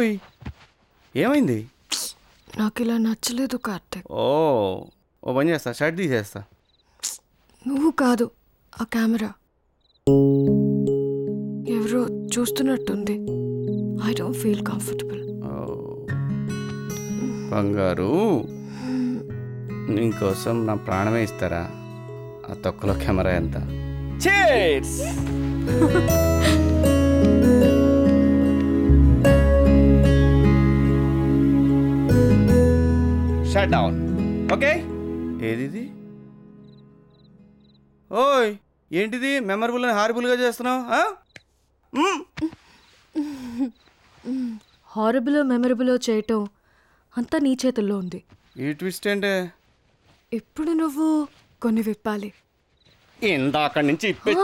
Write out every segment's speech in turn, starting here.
ఓయ్ ఏమైంది నాకు ఇలా నచ్చలేదు కార్తిక్ ఓ ఓ పని చేస్తా షర్ట్ తీసేస్తా నువ్వు కాదు ఆ కెమెరా ఎవరో చూస్తున్నట్టుంది I don't feel comfortable oh. బంగారు నీకోసం నా ప్రాణమే ఇస్తారా ఆ తొక్కలో కెమెరా ఎంత చేర్స్ షట్ డౌన్ ఓకే ఏది ఇది? ఓయ్ ఏంటిది మెమరబుల్ అని హారబుల్గా చేస్తున్నావు ఆ? మ్. హారబుల్ మెమరబుల్ చేయటం అంతా నీ చేతుల్లో ఉంది ఈ ట్విస్ట్ ఏంటే ఇప్పుడు నువ్వు కొన్ని విప్పాలి ఇందాక నుంచి ఇప్పే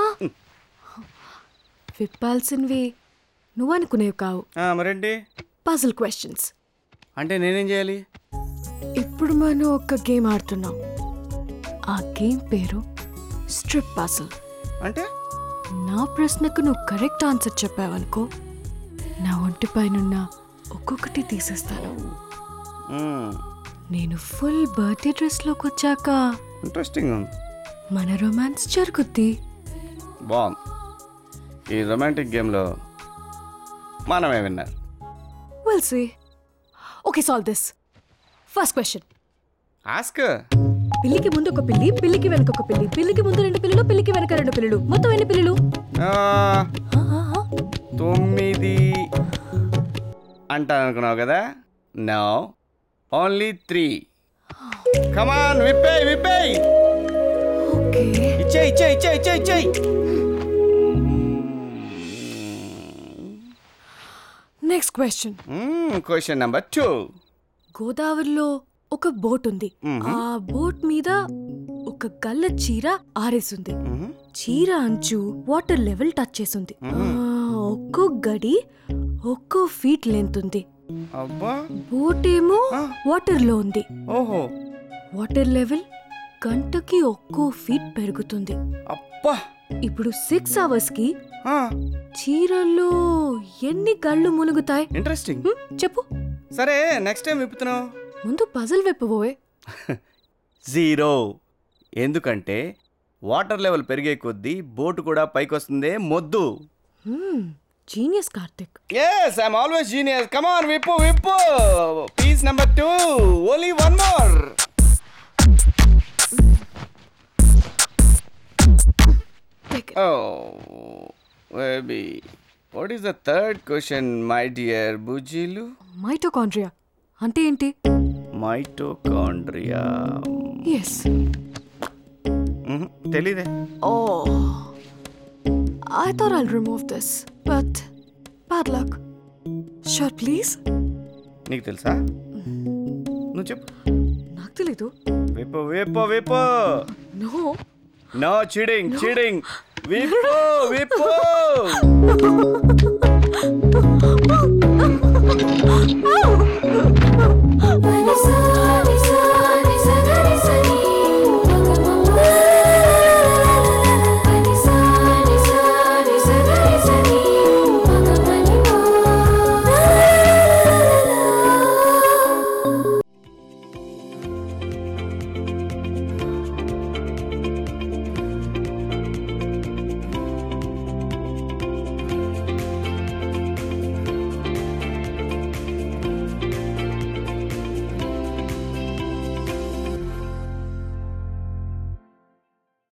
విప్పాల్సినవి నువ్వు అనుకునేవి కావు ఆ, మరేంటి పజిల్ క్వశ్చన్స్ అంటే నేనేం చేయాలి ఇప్పుడు మనం ఒక గేమ్ ఆడుతున్నాం ఆ గేమ్ పేరు స్ట్రిప్ పజిల్ అంటే నా ప్రశ్నకు నువ్వు కరెక్ట్ ఆన్సర్ చెప్పావనుకో నా ఒంటి పైనున్న ఒక్కొక్కటి తీసేస్తాను మ్మ్, నేను ఫుల్ బర్త్డే డ్రెస్లోకి వచ్చాక ఇంట్రెస్టింగ్ ఉంది మన రొమాన్స్ జరుగుద్ది బాగుంది ఈ రొమాంటిక్ గేమ్లో మనమే విన్నారు will see okay solve this first question ask పిల్లికి ముందు ఒక పిల్లి పిల్లికి వెనక ఒక పిల్లి పిల్లికి ముందు రెండు పిల్లలు పిల్లికి వెనక రెండు పిల్లలు మొత్తం ఎన్ని పిల్లలు ఆ, ఆ, ఆ, ఆ. తొమ్మిది అంటాను అనుకున్నావు కదా నో ఓన్లీ త్రీ కమాన్ విప్పేయ్ విప్పేయ్ ఓకే ఇచ్చే ఇచ్చే ఇచ్చే ఇచ్చే ఇచ్చేయ్ next question question number two గోదావరిలో ఒక బోట్ ఉంది ఆ బోట్ మీద ఒక గల్ల చీర ఆరేసింది చీర అంచు వాటర్ లెవెల్ టచ్ చేసింది ఆ, ఒక్కో గడి ఒక్కో ఫీట్ లెంత్ ఉంది అబ్బా బోట్ ఏమో వాటర్ లో ఉంది ఓహో వాటర్ లెవెల్ గంటకి ఒక్కో ఫీట్ పెరుగుతుంది అబ్బా ఇప్పుడు సిక్స్ అవర్స్ కి ఆ, చీరలో ఎన్ని గళ్ళు మునుగుతాయి ఇంట్రెస్టింగ్ హ్మ్, చెప్పు సరే నెక్స్ట్ టైం విప్పుతున్నావు ముందు పజల్ వెప్పబోయే జీరో ఎందుకంటే వాటర్ లెవెల్ పెరిగే కొద్దీ బోటు కూడా పైకి వస్తుందే మొద్దు genius Karthik yes I'm always genius come on విప్పు విప్పు piece number two only one more Take it. Oh baby what is the third question my dear బుజీలు మైటోకాండ్రియా అంటే ఏంటి మైటోకాండ్రియా ఎస్ తెలీదే oh I thought I'll remove this but bad luck sure please నీకు తెలుసా నువ్వు చెప్పు నాకు తెలీదు విప్పు విప్పు విప్పు నో నో చీడింగ్ చీడింగ్ విప్పు విప్పు ఆ